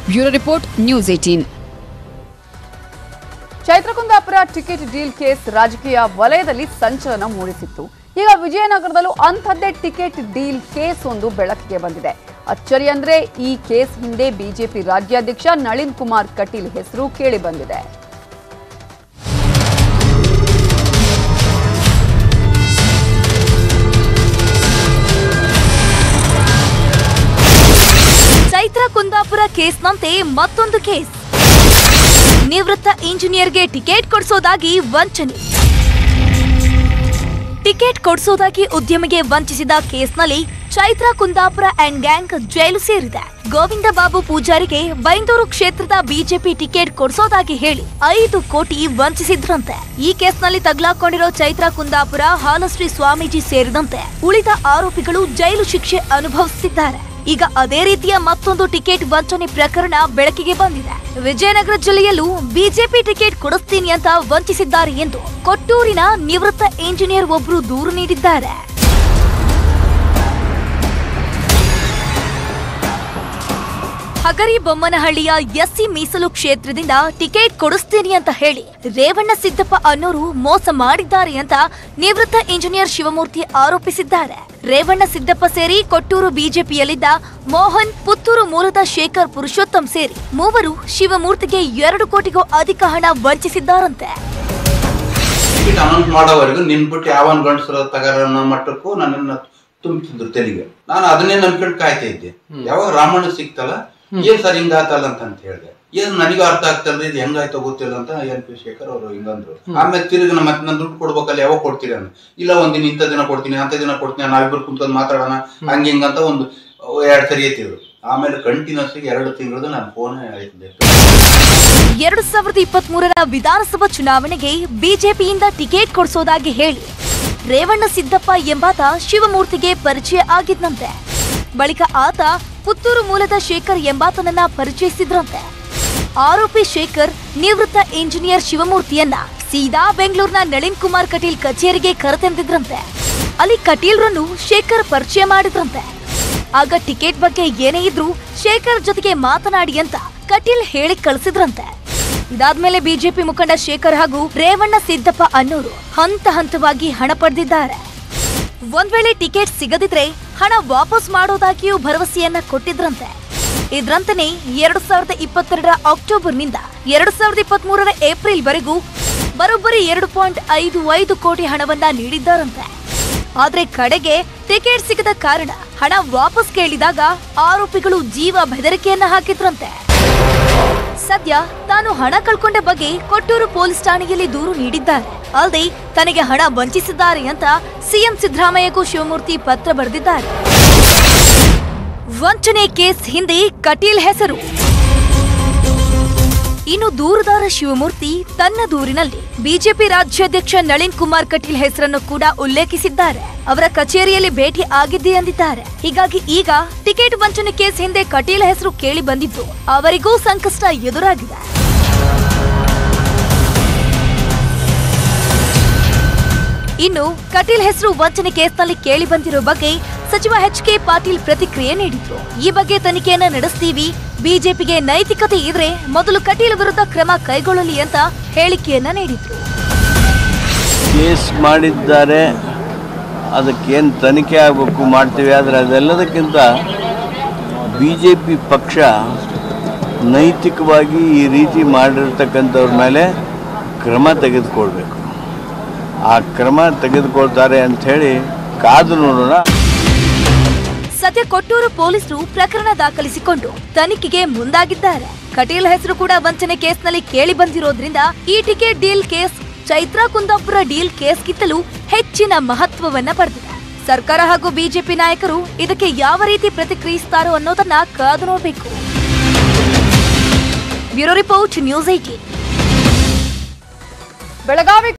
bureau report news eighteen Chaitra Kundapura ticket deal case ರಾಜಕೀಯ ವಲಯದಲ್ಲಿ ಸಂಚಲನ ಮೂಡಿಸಿತ್ತು ಈಗ ವಿಜಯನಗರದಲ್ಲೂ ಅಂಥದ್ದೇ ಟಿಕೆಟ್ ಡೀಲ್ ಕೇಸ್ ಒಂದು ಬೆಳಕಿಗೆ ಬಂದಿದೆ ಅಚ್ಚರಿ ಅಂದ್ರೆ ಈ ಕೇಸ್ ಹಿಂದೆ ಬಿಜೆಪಿ ರಾಜ್ಯಾಧ್ಯಕ್ಷ ನಳಿನ್ ಕುಮಾರ್ ಕಟೀಲ್ ಹೆಸರು ಕೇಳಿ ಬಂದಿದೆ ಚೈತ್ರ ಕುಂದಾಪುರ ಕೇಸ್ನಂತೆ ಮತ್ತೊಂದು ಕೇಸ್ ನಿವೃತ್ತ ಇಂಜಿನಿಯರ್ಗೆ ಟಿಕೆಟ್ ಕೊಡಿಸೋದಾಗಿ ವಂಚನೆ ಟಿಕೆಟ್ ಕೊಡಿಸೋದಾಗಿ ಉದ್ಯಮಿಗೆ ವಂಚಿಸಿದ ಕೇಸ್ನಲ್ಲಿ ಚೈತ್ರ ಕುಂದಾಪುರ ಅಂಡ್ ಗ್ಯಾಂಗ್ ಜೈಲು ಸೇರಿದೆ ಗೋವಿಂದ ಬಾಬು ಪೂಜಾರಿಗೆ ಬೈಂದೂರು ಕ್ಷೇತ್ರದ ಬಿಜೆಪಿ ಟಿಕೆಟ್ ಕೊಡಿಸೋದಾಗಿ ಹೇಳಿ ಐದು ಕೋಟಿ ವಂಚಿಸಿದ್ರಂತೆ ಈ ಕೇಸ್ನಲ್ಲಿ ತಗ್ಲಾಕೊಂಡಿರೋ ಚೈತ್ರ ಕುಂದಾಪುರ ಹಾಲಶ್ರೀ ಸ್ವಾಮೀಜಿ ಸೇರಿದಂತೆ ಉಳಿದ ಆರೋಪಿಗಳು ಜೈಲು ಶಿಕ್ಷೆ ಅನುಭವಿಸುತ್ತಿದ್ದಾರೆ ಈಗ ಅದೇ ರೀತಿಯ ಮತ್ತೊಂದು ಟಿಕೆಟ್ ವಂಚನೆ ಪ್ರಕರಣ ಬೆಳಕಿಗೆ ಬಂದಿದೆ ವಿಜಯನಗರ ಜಿಲ್ಲೆಯಲ್ಲೂ ಬಿಜೆಪಿ ಟಿಕೆಟ್ ಕೊಡಿಸ್ತೀನಿ ಅಂತ ವಂಚಿಸಿದ್ದಾರೆ ಎಂದು ಕೊಟ್ಟೂರಿನ ನಿವೃತ್ತ ಇಂಜಿನಿಯರ್ ಒಬ್ರು ದೂರು ನೀಡಿದ್ದಾರೆ ಹಗರಿ ಬೊಮ್ಮನಹಳ್ಳಿಯ ಎಸ್ಸಿ ಮೀಸಲು ಕ್ಷೇತ್ರದಿಂದ ಟಿಕೆಟ್ ಕೊಡಿಸ್ತೀನಿ ಅಂತ ಹೇಳಿ ರೇವಣ್ಣ ಸಿದ್ದಪ್ಪ ಅನ್ನೋರು ಮೋಸ ಮಾಡಿದ್ದಾರೆ ಅಂತ ನಿವೃತ್ತ ಇಂಜಿನಿಯರ್ ಶಿವಮೂರ್ತಿ ಆರೋಪಿಸಿದ್ದಾರೆ ರೇವಣ್ಣ ಸಿದ್ದಪ್ಪ ಸೇರಿ ಕೊಟ್ಟೂರು ಬಿಜೆಪಿಯಲ್ಲಿದ್ದ ಮೋಹನ್ ಪುತ್ತೂರು ಮೂಲದ ಶೇಖರ್ ಪುರುಷೋತ್ತಮ್ ಸೇರಿ ಮೂವರು ಶಿವಮೂರ್ತಿಗೆ ಎರಡು ಕೋಟಿಗೂ ಅಧಿಕ ಹಣ ವಂಚಿಸಿದ್ದಾರಂತೆ ಟಿಕೆಟ್ ಅನೌನ್ಸ್ ಮಾಡೋವರೆಗೂ ನಿನ್ಬಿಟ್ಟು ಯಾವನ್ ಗಂಡಸರ ತಗಾರ ಅನ್ನೋ ಮಟ್ಟಕ್ಕೂ ನನ್ನನ್ನ ತುಂಬಿಸಿದ್ರು ತೆಲಿಗೆ ನಾನು ಅದನ್ನೇ ನಂಬ್ಕೊಂಡು ಕಾಯ್ತಾ ಇದ್ದೆ ಯಾವಾಗ ರಾಮಣ್ಣ ಸಿಕ್ತಲ್ಲ ಏನ್ ಸರ್ ಹಿಂಗಾತಲ್ಲ ಅಂತ ಅಂತ ಹೇಳಿದೆ ಏನ್ ನನಗೂ ಅರ್ಥ ಆಗ್ತಲ್ರಿ ಇದು ಹೆಂಗಾಯ್ತೋ ಗೊತ್ತಿಲ್ಲ ಅಂತ ಎನ್ ಪಿ ಶೇಖರ್ ಅವರು ಹಿಂಗಂದ್ರು ಆಮೇಲೆ ತಿರುಗಿ ಮತ್ತೆ ನಾನು ದುಡ್ಡು ಕೊಡ್ಬೇಕಲ್ಲ ಯಾವಾಗ ಕೊಡ್ತೀರಿ ಅಂತ ಇಲ್ಲ ಒಂದಿನ ಇಂಥ ದಿನ ಕೊಡ್ತೀನಿ ಅಂತ ದಿನ ಕೊಡ್ತೀನಿ ನಾವಿಬ್ರು ಕುಂತ್ಕೊಂಡು ಮಾತಾಡೋಣ ಹಂಗ ಹಿಂಗಂತ ಒಂದು ಎರಡ್ ಸರಿ ಎತ್ತಿದ್ರು ಆಮೇಲೆ ಕಂಟಿನ್ಯೂಸ್ ಎರಡು ತಿಂಗಳದು ನಾನು ಫೋನ್ ಆಯ್ತಿದ್ದೆ ಎರಡು ಸಾವಿರದ ಇಪ್ಪತ್ತ್ ಮೂರರ ವಿಧಾನಸಭಾ ಚುನಾವಣೆಗೆ ಬಿಜೆಪಿಯಿಂದ ಟಿಕೆಟ್ ಕೊಡಿಸೋದಾಗಿ ಹೇಳಿ ರೇವಣ್ಣ ಸಿದ್ದಪ್ಪ ಎಂಬಾತ ಶಿವಮೂರ್ತಿಗೆ ಪರಿಚಯ ಆಗಿದ್ನಂತೆ ಬಳಿಕ ಆತ ಪುತ್ತೂರು ಮೂಲದ ಶೇಖರ್ ಎಂಬಾತನನ್ನ ಪರಿಚಯಿಸಿದ್ರಂತೆ ಆರೋಪಿ ಶೇಖರ್ ನಿವೃತ್ತ ಇಂಜಿನಿಯರ್ ಶಿವಮೂರ್ತಿಯನ್ನ ಸೀದಾ ಬೆಂಗಳೂರಿನ ನಳಿನ್ ಕುಮಾರ್ ಕಟೀಲ್ ಕಚೇರಿಗೆ ಕರೆತಂದಿದ್ರಂತೆ ಅಲ್ಲಿ ಕಟೀಲ್ರನ್ನು ಶೇಖರ್ ಪರಿಚಯ ಮಾಡಿದ್ರಂತೆ ಆಗ ಟಿಕೆಟ್ ಬಗ್ಗೆ ಏನೇ ಇದ್ರೂ ಶೇಖರ್ ಜೊತೆಗೆ ಮಾತನಾಡಿ ಅಂತ ಕಟೀಲ್ ಹೇಳಿ ಕಳಿಸಿದ್ರಂತೆ ಇದಾದ್ಮೇಲೆ ಬಿಜೆಪಿ ಮುಖಂಡ ಶೇಖರ್ ಹಾಗೂ ರೇವಣ್ಣ ಸಿದ್ದಪ್ಪ ಅನ್ನೋರು ಹಂತ ಹಂತವಾಗಿ ಹಣ ಪಡೆದಿದ್ದಾರೆ ಒಂದ್ ವೇಳೆ ಟಿಕೆಟ್ ಸಿಗದಿದ್ರೆ ಹಣ ವಾಪಸ್ ಮಾಡೋದಾಗಿಯೂ ಭರವಸೆಯನ್ನ ಕೊಟ್ಟಿದ್ರಂತೆ ಇದ್ರಂತೆಯೇ ಎರಡು ಸಾವಿರದ ಇಪ್ಪತ್ತೆರಡರ ಅಕ್ಟೋಬರ್ನಿಂದ ಎರಡು ಸಾವಿರದ ಇಪ್ಪತ್ತ್ ಮೂರರ ಏಪ್ರಿಲ್ ವರೆಗೂ ಬರೋಬ್ಬರಿ ಎರಡು ಪಾಯಿಂಟ್ ಐದು ಐದು ಕೋಟಿ ಹಣವನ್ನ ನೀಡಿದ್ದಾರಂತೆ ಆದ್ರೆ ಕಡೆಗೆ ಟಿಕೆಟ್ ಸಿಗದ ಕಾರಣ ಹಣ ವಾಪಸ್ ಕೇಳಿದಾಗ ಆರೋಪಿಗಳು ಜೀವ ಬೆದರಿಕೆಯನ್ನ ಹಾಕಿದ್ರಂತೆ ಸದ್ಯ ತಾನು ಹಣ ಕಳ್ಕೊಂಡ ಬಗ್ಗೆ ಕೊಟ್ಟೂರು ಪೊಲೀಸ್ ಠಾಣೆಯಲ್ಲಿ ದೂರು ನೀಡಿದ್ದಾರೆ ಅಲ್ಲದೆ ತನಗೆ ಹಣ ವಂಚಿಸಿದ್ದಾರೆ ಅಂತ ಸಿಎಂ ಸಿದ್ದರಾಮಯ್ಯಗೂ ಶಿವಮೂರ್ತಿ ಪತ್ರ ಬರೆದಿದ್ದಾರೆ ವಂಚನೆ ಕೇಸ್ ಹಿಂದೆ ಕಟೀಲ್ ಹೆಸರು ಇನ್ನು ದೂರುದಾರ ಶಿವಮೂರ್ತಿ ತನ್ನ ದೂರಿನಲ್ಲಿ ಬಿಜೆಪಿ ರಾಜ್ಯಾಧ್ಯಕ್ಷ ನಳಿನ್ ಕುಮಾರ್ ಕಟೀಲ್ ಹೆಸರನ್ನು ಕೂಡ ಉಲ್ಲೇಖಿಸಿದ್ದಾರೆ ಅವರ ಕಚೇರಿಯಲ್ಲಿ ಭೇಟಿ ಆಗಿದ್ದೆ ಎಂದಿದ್ದಾರೆ ಹೀಗಾಗಿ ಈಗ ಟಿಕೆಟ್ ವಂಚನೆ ಕೇಸ್ ಹಿಂದೆ ಕಟೀಲ್ ಹೆಸರು ಕೇಳಿ ಬಂದಿದ್ದು ಅವರಿಗೂ ಸಂಕಷ್ಟ ಎದುರಾಗಿದೆ ಇನ್ನು ಕಟೀಲ್ ಹೆಸರು ವಂಚನೆ ಕೇಸ್ನಲ್ಲಿ ಕೇಳಿ ಬಂದಿರೋ ಬಗ್ಗೆ ಸಚಿವ ಎಚ್ ಕೆ ಪಾಟೀಲ್ ಪ್ರತಿಕ್ರಿಯೆ ನೀಡಿದ್ರು ಈ ಬಗ್ಗೆ ತನಿಖೆಯನ್ನ ನಡೆಸ್ತೀವಿ ಬಿಜೆಪಿಗೆ ನೈತಿಕತೆ ಇದ್ರೆ ಮೊದಲು ಕಟೀಲ್ ವಿರುದ್ಧ ಕ್ರಮ ಕೈಗೊಳ್ಳಲಿ ಅಂತ ಹೇಳಿಕೆಯನ್ನ ನೀಡಿದ್ರು ಕೇಸ್ ಮಾಡಿದ್ದಾರೆ ಅದಕ್ಕೇನು ತನಿಖೆ ಆಗಬೇಕು ಮಾಡ್ತೀವಿ ಆದರೆ ಅದೆಲ್ಲದಕ್ಕಿಂತ ಬಿ ಜೆ ಪಿ ಪಕ್ಷ ನೈತಿಕವಾಗಿ ಈ ರೀತಿ ಮಾಡಿರ್ತಕ್ಕಂಥವ್ರ ಮೇಲೆ ಕ್ರಮ ತೆಗೆದುಕೊಳ್ಬೇಕು ಆ ಕ್ರಮ ತೆಗೆದುಕೊಳ್ತಾರೆ ಅಂಥೇಳಿ ಕಾದು ನೋಡೋಣ ಸದ್ಯ ಕೊಟ್ಟೂರು ಪೊಲೀಸರು ಪ್ರಕರಣ ದಾಖಲಿಸಿಕೊಂಡು ತನಿಖೆಗೆ ಮುಂದಾಗಿದ್ದಾರೆ ಕಟೀಲ್ ಹೆಸರು ಕೂಡ ವಂಚನೆ ಕೇಸ್ನಲ್ಲಿ ಕೇಳಿ ಬಂದಿರೋದ್ರಿಂದ ಈ ticket deal case Chaitra Kundapura deal ಕೇಸ್ಗಿಂತಲೂ ಹೆಚ್ಚಿನ ಮಹತ್ವವನ್ನ ಪಡೆದಿದೆ ಸರ್ಕಾರ ಹಾಗೂ ಬಿಜೆಪಿ ನಾಯಕರು ಇದಕ್ಕೆ ಯಾವ ರೀತಿ ಪ್ರತಿಕ್ರಿಯಿಸ್ತಾರೋ ಅನ್ನೋದನ್ನ ಕಾದು ನೋಡಬೇಕು bureau report news eighteen Belagavi